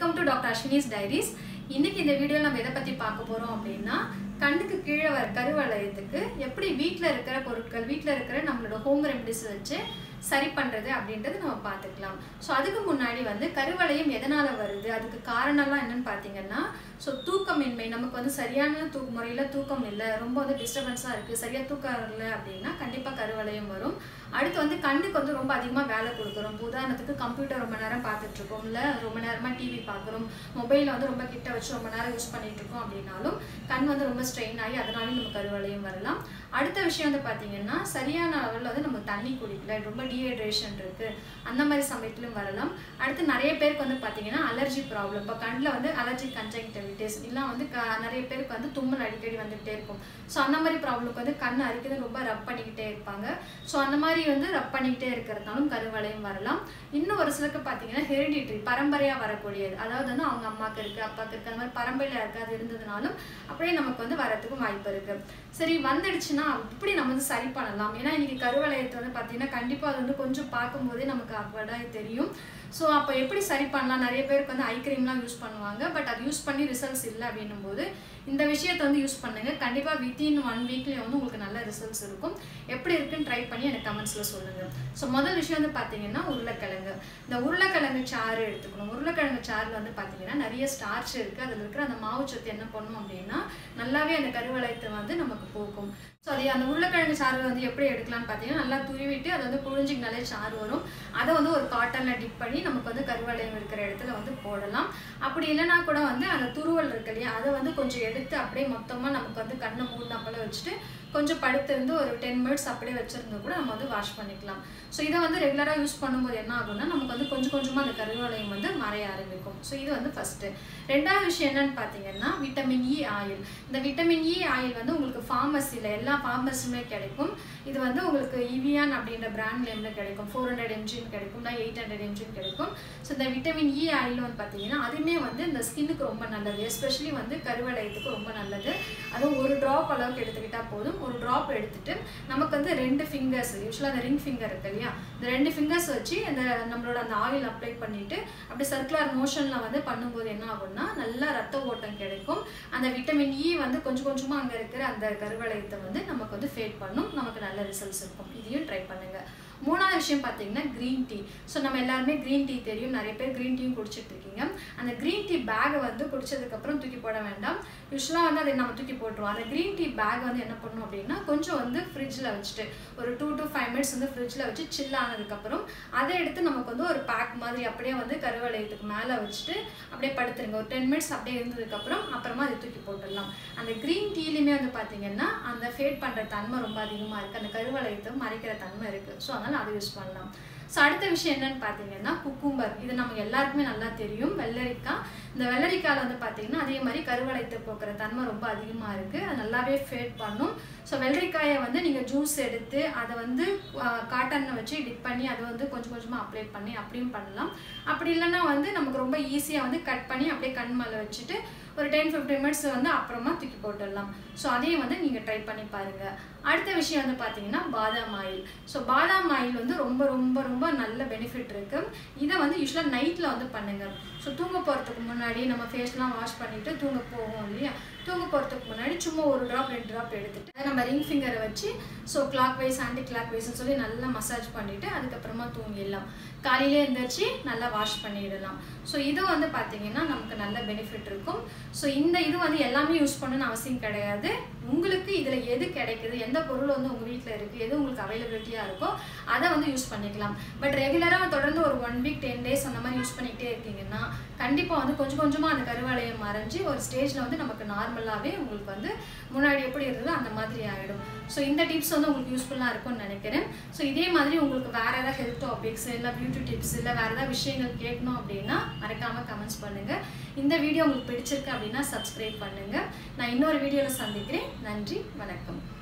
welcome to doctor Ashwini's diaries இன்னைக்கு இந்த வீடியோவில் நம்ம எதை பற்றி பார்க்க போகிறோம் அப்படின்னா கண்ணுக்கு கீழே வர கருவளையத்துக்கு எப்படி வீட்டில் இருக்கிற பொருட்கள் வீட்டில் இருக்கிற நம்மளோட ஹோம் ரெமடிஸ் வச்சு சரி பண்ணுறது அப்படின்றது நம்ம பார்த்துக்கலாம் ஸோ அதுக்கு முன்னாடி வந்து கருவளையம் எதனால் வருது அதுக்கு காரணம்லாம் என்னன்னு பார்த்தீங்கன்னா ஸோ தூக்கமின்மை நமக்கு வந்து சரியான தூக்க முறையில் தூக்கம் இல்லை ரொம்ப வந்து டிஸ்டர்பன்ஸாக இருக்குது சரியாக தூக்கம் வரல அப்படின்னா கண்டிப்பாக கருவளையம் வரும் அடுத்து வந்து கண்ணுக்கு வந்து ரொம்ப அதிகமாக வேலை கொடுக்குறோம் இப்போ உதாரணத்துக்கு கம்ப்யூட்டர் ரொம்ப நேரம் பார்த்துட்டு இருக்கோம் இல்லை ரொம்ப நேரமாக டிவி பார்க்குறோம் மொபைலில் வந்து ரொம்ப கிட்ட வச்சு ரொம்ப நேரம் யூஸ் பண்ணிட்டு இருக்கோம் அப்படின்னாலும் கண் வந்து ரொம்ப ஸ்ட்ரெயின் ஆகி அதனாலும் நம்ம கருவளையம் வரலாம் அடுத்த விஷயம் வந்து பார்த்தீங்கன்னா சரியான அளவில் வந்து நம்ம தண்ணி குடிக்கல ரொம்ப டீஹைட்ரேஷன் இருக்குது அந்த மாதிரி சமயத்திலும் வரலாம் அடுத்து நிறைய பேருக்கு வந்து பார்த்தீங்கன்னா அலர்ஜி ப்ராப்ளம் இப்போ கண்ணில் வந்து அலர்ஜி கன்ஜங்டிவிட்டிஸ் இல்லை வந்து க நிறைய பேருக்கு வந்து தும்மல் அடிக்கடி வந்துகிட்டே இருக்கும் ஸோ அந்த மாதிரி ப்ராப்ளம்க்கு வந்து கண் அரிக்கிறது ரொம்ப ரப் பண்ணிக்கிட்டே இருப்பாங்க ஸோ அந்த மாதிரி வந்து ரப் பண்ணிக்கிட்டே இருக்கிறதுனாலும் கருவளையம் வரலாம் இன்னும் ஒரு சிலருக்கு பார்த்தீங்கன்னா ஹெரிடிட்ரி பரம்பரையாக வரக்கூடியது அதாவது வந்து அவங்க அம்மாவுக்கு இருக்குது அப்பாவுக்கு இருக்குது அந்த மாதிரி பரம்பரையில் இருக்குது அது இருந்ததுனாலும் அப்படியே நமக்கு வந்து வரத்துக்கும் வாய்ப்பு இருக்குது சரி வந்துடுச்சுன்னா இப்படி நம்ம வந்து சரி பண்ணலாம் ஏன்னா இன்னைக்கு கருவளையத்தை வந்து பார்த்தீங்கன்னா கண்டிப்பாக அது வந்து கொஞ்சம் பார்க்கும்போதே நமக்கு அக்வர்டாக தெரியும் ஸோ அப்போ எப்படி சரி பண்ணலாம் நிறைய பேருக்கு வந்து ஐ க்ரீம்லாம் யூஸ் பண்ணுவாங்க பட் அது யூஸ் பண்ணி ரிசல்ட்ஸ் இல்லை அப்படின்னும் போது இந்த விஷயத்தை வந்து யூஸ் பண்ணுங்க கண்டிப்பாக வித்தின் ஒன் வீக்லேயே வந்து உங்களுக்கு நல்ல ரிசல்ட்ஸ் இருக்கும் எப்படி இருக்குன்னு ட்ரை பண்ணி எனக்கு கமெண்ட்ஸில் சொல்லுங்கள் ஸோ முதல் விஷயம் வந்து பார்த்தீங்கன்னா உருளைக்கிழங்கு இந்த உருளைக்கிழங்கு சாறு எடுத்துக்கணும் உருளைக்கிழங்கு சாறில் வந்து பார்த்தீங்கன்னா நிறைய ஸ்டார்ச் இருக்குது அதில் இருக்கிற அந்த மாவு சத்து என்ன பண்ணும் அப்படின்னா நல்லாவே அந்த கருவளையத்தை வந்து நமக்கு போக்கும் ஸோ அது அந்த உருளைக்கிழங்கு சாறு வந்து எப்படி எடுக்கலாம்னு பார்த்தீங்கன்னா நல்லா துருவிட்டு அதை வந்து புழிஞ்சிக்கினாலே சாறு வரும் அதை வந்து ஒரு காட்டனில் டிப் பண்ணி நமக்கு வந்து கருவளையம் இருக்கிற இடத்துல வந்து போடலாம் அப்படி இல்லைனா கூட வந்து அந்த துருவல் இருக்கு இல்லையா அதை வந்து கொஞ்சம் எடுத்து அப்படியே மொத்தமாக நமக்கு வந்து கண்ணை மூடினா போல வச்சுட்டு கொஞ்சம் படுத்திருந்து ஒரு டென் மினிட்ஸ் அப்படியே வச்சுருந்து கூட நம்ம வந்து வாஷ் பண்ணிக்கலாம் ஸோ இதை வந்து ரெகுலராக யூஸ் பண்ணும்போது என்ன ஆகும்னா நமக்கு வந்து கொஞ்சம் கொஞ்சமாக அந்த கருவளையம் வந்து மறைய ஆரம்பிக்கும் ஸோ இது வந்து ஃபஸ்ட்டு ரெண்டாவது விஷயம் என்னன்னு பார்த்தீங்கன்னா விட்டமின் இ ஆயில் இந்த விட்டமின் இ ஆயில் வந்து உங்களுக்கு ஃபார்மசியில் எல்லா ஃபார்மஸுமே கிடைக்கும் இது வந்து உங்களுக்கு இவியான் அப்படின்ற பிராண்ட் நேமில் கிடைக்கும் ஃபோர் ஹண்ட்ரட் எம்ஜின்னு கிடைக்கும் இல்லை எயிட் ஹண்ட்ரட் எம்ஜின்னு கிடைக்கும் ஸோ இந்த விட்டமின் இ ஆயில் வந்து பார்த்தீங்கன்னா அதுவுமே வந்து இந்த ஸ்கின்னுக்கு ரொம்ப நல்லது எஸ்பெஷலி வந்து கருவளையத்துக்கு ரொம்ப நல்லது அதுவும் ஒரு ட்ராப் அளவுக்கு எடுத்துக்கிட்டால் போதும் ஒரு ட்ராப் எடுத்துட்டு நமக்கு வந்து ரெண்டு ஃபிங்கர்ஸ் யூஸ்வலாக அந்த ரிங் ஃபிங்கர் இருக்கு இல்லையா இந்த ரெண்டு ஃபிங்கர்ஸ் வச்சு அந்த நம்மளோட அந்த ஆயில் அப்ளை பண்ணிட்டு அப்படி சர்க்குலர் மோஷனில் வந்து பண்ணும்போது என்ன ஆகும்னா நல்லா ரத்த ஓட்டம் கிடைக்கும் அந்த விட்டமின் இ வந்து கொஞ்சம் கொஞ்சமாக அங்கே இருக்கிற அந்த கருவளையத்தை வந்து நமக்கு வந்து ஃபேட் பண்ணும் நமக்கு நல்ல ரிசல்ட்ஸ் இருக்கும் இதையும் ட்ரை பண்ணுங்க மூணாவது விஷயம் பார்த்தீங்கன்னா க்ரீன் டீ ஸோ நம்ம எல்லாருமே க்ரீன் டீ தெரியும் நிறைய பேர் க்ரீன் டீயும் குடிச்சிட்டு இருக்கீங்க அந்த க்ரீன் டீ பேக்கை வந்து குடிச்சதுக்கப்புறம் தூக்கி போட வேண்டாம் யூஸ்வலாக வந்து அதை நம்ம தூக்கி போட்டுருவோம் அந்த க்ரீன் டீ பேக் வந்து என்ன பண்ணணும் அப்படின்னா கொஞ்சம் வந்து ஃப்ரிட்ஜில் வச்சுட்டு ஒரு டூ டு ஃபைவ் மினிட்ஸ் வந்து ஃப்ரிட்ஜில் வச்சு சில் ஆனதுக்கப்புறம் அதை எடுத்து நமக்கு வந்து ஒரு பேக் மாதிரி அப்படியே வந்து கருவளையத்துக்கு மேலே வச்சுட்டு அப்படியே படுத்துருங்க ஒரு டென் மினிட்ஸ் அப்படியே இருந்ததுக்கப்புறம் அப்புறமா அதை தூக்கி போட்டுடலாம் அந்த க்ரீன் டீலையுமே வந்து பார்த்தீங்கன்னா அந்த ஃபேட் பண்ணுற தன்மை ரொம்ப அதிகமாக இருக்குது அந்த கருவளையத்தை மறைக்கிற தன்மை இருக்குது ஸோ அதனால் அதை யூஸ் பண்ணலாம் ஸோ அடுத்த விஷயம் என்னன்னு பார்த்தீங்கன்னா குக்கும்பர் இது நமக்கு எல்லாருக்குமே நல்லா தெரியும் வெள்ளரிக்காய் இந்த வெள்ளரிக்காயில் வந்து பார்த்தீங்கன்னா அதே மாதிரி கருவளையத்தை போக்குற தன்மை ரொம்ப அதிகமாக இருக்குது அது நல்லாவே ஃபேட் பண்ணும் ஸோ வெள்ளரிக்காயை வந்து நீங்கள் ஜூஸ் எடுத்து அதை வந்து காட்டனில் வச்சு டிப் பண்ணி அதை வந்து கொஞ்சம் கொஞ்சமாக அப்ளை பண்ணி அப்படியும் பண்ணலாம் அப்படி இல்லைன்னா வந்து நமக்கு ரொம்ப ஈஸியாக வந்து கட் பண்ணி அப்படியே கண் மேலே வச்சுட்டு ஒரு டென் ஃபிஃப்டீன் மினிட்ஸ் வந்து அப்புறமா தூக்கி போட்டுடலாம் ஸோ அதையும் வந்து நீங்கள் ட்ரை பண்ணி பாருங்கள் அடுத்த விஷயம் வந்து பார்த்தீங்கன்னா பாதாம் ஆயில் ஸோ பாதாம் ஆயில் வந்து ரொம்ப ரொம்ப ரொம்ப நல்ல பெனிஃபிட் இருக்குது இதை வந்து யூஸ்வலாக நைட்டில் வந்து பண்ணுங்கள் ஸோ தூங்க போகிறதுக்கு முன்னாடி நம்ம ஃபேஸ்லாம் வாஷ் பண்ணிவிட்டு தூங்க போவோம் இல்லையா தூங்க போகிறதுக்கு முன்னாடி சும்மா ஒரு ட்ராப் ரெண்டு ட்ராப் எடுத்துட்டு அதை நம்ம ரிங் ஃபிங்கரை வச்சு so clockwise anti clock வைஸ்னு சொல்லி நல்லா மசாஜ் பண்ணிவிட்டு அதுக்கப்புறமா தூங்கிடலாம் காலையிலே எழுந்திரிச்சு நல்லா வாஷ் பண்ணிடலாம் ஸோ இது வந்து பார்த்தீங்கன்னா நமக்கு நல்ல பெனிஃபிட் இருக்கும் ஸோ இந்த இது வந்து எல்லாமே யூஸ் பண்ணணும்னு அவசியம் கிடையாது உங்களுக்கு இதில் எது கிடைக்குது எந்த பொருள் வந்து உங்கள் வீட்டில் இருக்குது எது உங்களுக்கு அவைலபிலிட்டியாக இருக்கோ அதை வந்து யூஸ் பண்ணிக்கலாம் பட் ரெகுலராக தொடர்ந்து ஒரு ஒன் வீக் டென் டேஸ் அந்த மாதிரி யூஸ் பண்ணிக்கிட்டே இருக்கீங்கன்னா கண்டிப்பாக வந்து கொஞ்சம் கொஞ்சமாக அந்த கருவளையம் மறைஞ்சு ஒரு ஸ்டேஜில் வந்து நமக்கு நார்மலாகவே உங்களுக்கு வந்து முன்னாடி எப்படி இருந்ததோ அந்த மாதிரி ஆகிடும் ஸோ இந்த டிப்ஸ் வந்து உங்களுக்கு யூஸ்ஃபுல்லாக இருக்கும்னு நினைக்கிறேன் ஸோ இதே மாதிரி உங்களுக்கு வேறு ஏதாவது ஹெல்த் டாபிக்ஸ் இல்லை பியூட்டி டிப்ஸ் இல்லை வேறு ஏதாவது விஷயங்கள் கேட்கணும் அப்படின்னா மறக்காமல் கமெண்ட்ஸ் பண்ணுங்கள் இந்த வீடியோ உங்களுக்கு பிடிச்சிருக்கு அப்படின்னா சப்ஸ்கிரைப் பண்ணுங்கள் நான் இன்னொரு வீடியோவில் சந்திக்கிறேன் நன்றி வணக்கம்